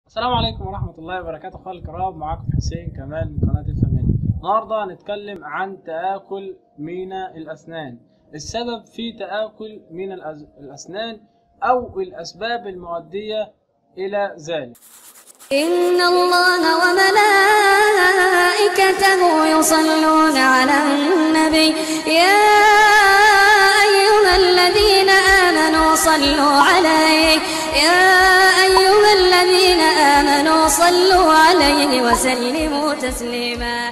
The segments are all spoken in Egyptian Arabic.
السلام عليكم ورحمة الله وبركاته أخواني الكرام معاكم حسين كمال من قناة الفاميلي النهاردة هنتكلم عن تآكل مينا الأسنان السبب في تآكل مينا الأز- الأسنان أو الأسباب المؤدية إلى ذلك إن الله وملائكته يصلون على النبي يا أيها الذين آمنوا صلوا عليه يا أيها الذين آمنوا صلوا عليه وسلموا تسليما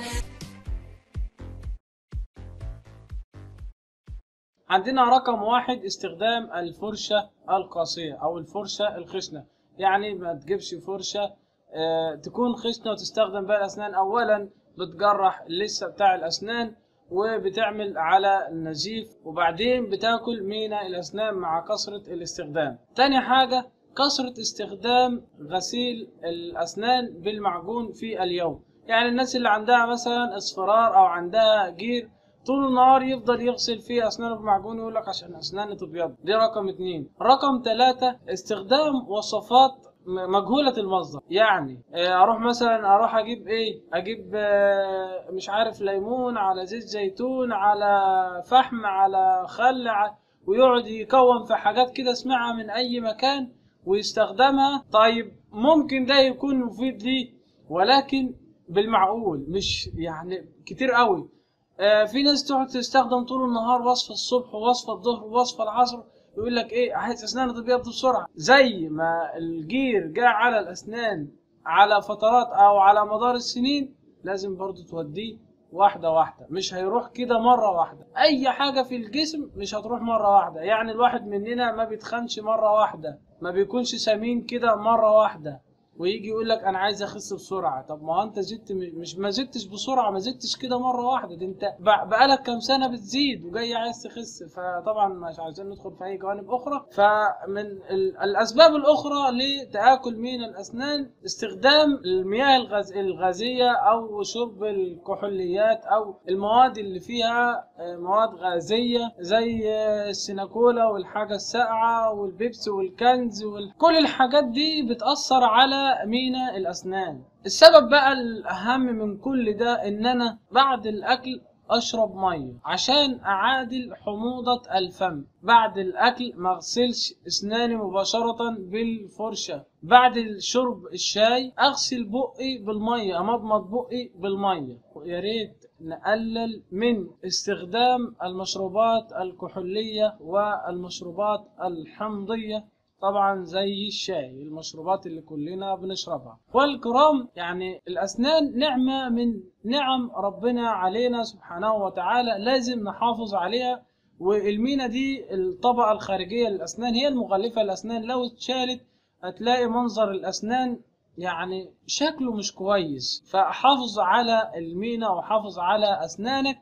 عندنا رقم واحد استخدام الفرشة القاسية أو الفرشة الخشنة يعني ما تجيبش فرشة آه، تكون خشنة وتستخدم بها الأسنان أولا بتجرح اللثة بتاع الأسنان وبتعمل على النزيف وبعدين بتاكل مينا الأسنان مع كثرة الاستخدام تاني حاجة كثرة استخدام غسيل الأسنان بالمعجون في اليوم يعني الناس اللي عندها مثلا اصفرار أو عندها جير طول النهار يفضل يغسل فيه اسنانه بمعجون يقول لك عشان اسناني تبيض دي رقم اتنين رقم تلاتة استخدام وصفات م- مجهولة المصدر يعني آه، اروح مثلا اروح اجيب ايه اجيب آه، مش عارف ليمون على زيت زيتون على فحم على خل ع- ويقعد يكون في حاجات كده سمعها من اي مكان ويستخدمها طيب ممكن ده يكون مفيد ليه ولكن بالمعقول مش يعني كتير قوي آه، في ناس تقعد تستخدم طول النهار وصفة الصبح ووصفة الظهر ووصفة العصر يقول لك ايه عايز اسناني تبيض بسرعة زي ما الجير جاء على الاسنان على فترات او على مدار السنين لازم برضو توديه واحدة واحدة مش هيروح كده مرة واحدة اي حاجة في الجسم مش هتروح مرة واحدة يعني الواحد مننا ما بيتخنش مرة واحدة ما بيكونش سمين كده مرة واحدة ويجي يقول لك انا عايز اخس بسرعه طب ما هو انت زدت م- مش ما زدتش بسرعه ما زدتش كده مره واحده ده انت بق- بقالك كام سنه بتزيد وجاي عايز تخس فطبعا مش عايزين ندخل في اي جوانب اخرى فمن ال- الاسباب الاخرى لتاكل مين الاسنان استخدام المياه الغاز الغازيه او شرب الكحوليات او المواد اللي فيها آه، مواد غازيه زي آه، السيناكولا والحاجه الساقعه والبيبسي والكنز وكل الحاجات دي بتاثر على مينا الاسنان السبب بقى الاهم من كل ده ان انا بعد الاكل اشرب ميه عشان اعادل حموضة الفم بعد الاكل ما اغسلش اسناني مباشرة بالفرشة بعد شرب الشاي اغسل بقي بالمية امضمض بقي بالمية ويا ريت نقلل من استخدام المشروبات الكحولية والمشروبات الحمضية طبعا زي الشاي المشروبات اللي كلنا بنشربها والكرام يعني الأسنان نعمة من نعم ربنا علينا سبحانه وتعالى لازم نحافظ عليها والمينا دي الطبقة الخارجية للأسنان هي المغلفة للأسنان لو اتشالت هتلاقي منظر الأسنان يعني شكله مش كويس فحافظ على المينا وحافظ على أسنانك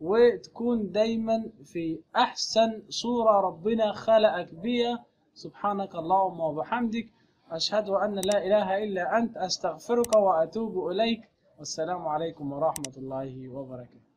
وتكون دايما في أحسن صورة ربنا خلقك بيها سبحانك اللهم وبحمدك أشهد أن لا إله إلا أنت أستغفرك وأتوب إليك والسلام عليكم ورحمة الله وبركاته